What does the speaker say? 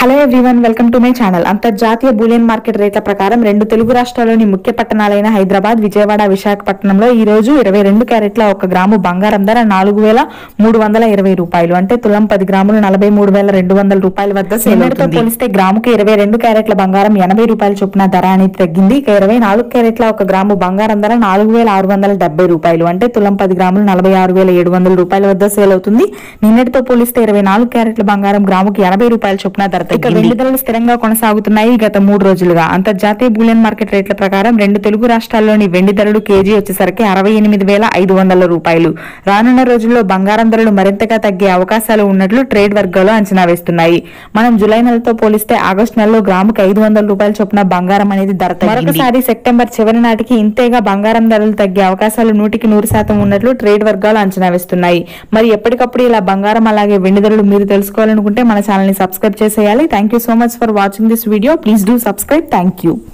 Hello everyone welcome to my channel అంతర్జాతీయ bullion market రేట్ల ప్రకారం రెండు తెలుగు రాష్ట్రాల్లోని ముఖ్య పట్టణాలైన హైదరాబాద్ విజయవాడ విశాఖపట్నంలో ఈ రోజు ఇరవై రెండు క్యారెట్ల ఒక గ్రాము బంగారం ధర నాలుగు వేల మూడు వందల ఇరవై రూపాయలు అంటే తులం పది గ్రాములు నలభై మూడు వేల రెండు వందల రూపాయల వద్ద నిన్నటితో పోలిస్తే గ్రాముకి ఇరవై రెండు క్యారెట్ల బంగారం ఎనభై రూపాయల చొప్పున ధర అనేది తగ్గింది ఇక ఇరవై నాలుగు క్యారెట్ల ఒక గ్రాము బంగారం ధర నాలుగు వేల ఆరు వందల డెబ్బై రూపాయలు అంటే తులం పది గ్రాములు నలభై ఆరు వేల ఏడు వందల రూపాయల వద్ద సేల్ అవుతుంది నిన్నటితో పోలిస్తే ఇరవై నాలుగు క్యారెట్ల బంగారం గ్రాముకి ఎనభై రూపాయల చొప్పున ధర ఇక వెండి ధరలు స్థిరంగా కొనసాగుతున్నాయి గత మూడు రోజులుగా అంతర్జాతీయ బులియన్ మార్కెట్ రేట్ల ప్రకారం రెండు తెలుగు రాష్ట్రాల్లోని వెండి ధరలు కేజీ వచ్చేసరికి అరవై ఎనిమిది వేల ఐదు వందల రూపాయలు రానున్న రోజుల్లో బంగారం ధరలు మరింతగా తగ్గే అవకాశాలు ఉన్నట్లు ట్రేడ్ వర్గాలు అంచనా వేస్తున్నాయి మనం జూలై నెలతో పోలిస్తే ఆగస్టు నెలలో గ్రాముకి ఐదు వందల రూపాయల చొప్పున బంగారం అనేది ధర తగ్గింది. మరొకసారి సెప్టెంబర్ చివరి నాటికి ఇంతేగా బంగారం ధరలు తగ్గే అవకాశాలు నూటికి నూరు శాతం ఉన్నట్లు ట్రేడ్ వర్గాలు అంచనా వేస్తున్నాయి మరి ఎప్పటికప్పుడు ఇలా బంగారం అలాగే వెండి ధరలు మీరు తెలుసుకోవాలనుకుంటే మన ఛానల్ ని సబ్స్క్రైబ్ చేసేయాలి thank you so much for watching this video please do subscribe thank you